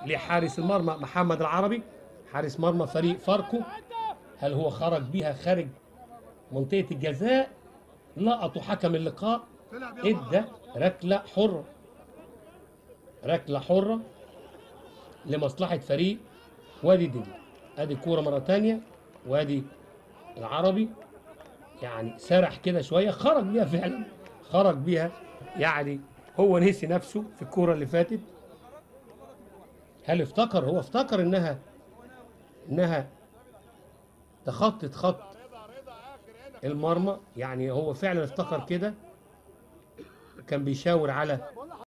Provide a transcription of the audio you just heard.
لحارس المرمى محمد العربي حارس مرمى فريق فاركو هل هو خرج بيها خارج منطقة الجزاء لقطوا حكم اللقاء ادى ركلة حرة ركلة حرة لمصلحة فريق وادي دجلة ادي الكورة مرة تانية وادي العربي يعني سرح كده شوية خرج بيها فعلا خرج بيها يعني هو نسي نفسه في الكورة اللي فاتت هل افتكر هو افتكر انها انها تخطت خط المرمى يعني هو فعلا افتكر كده كان بيشاور على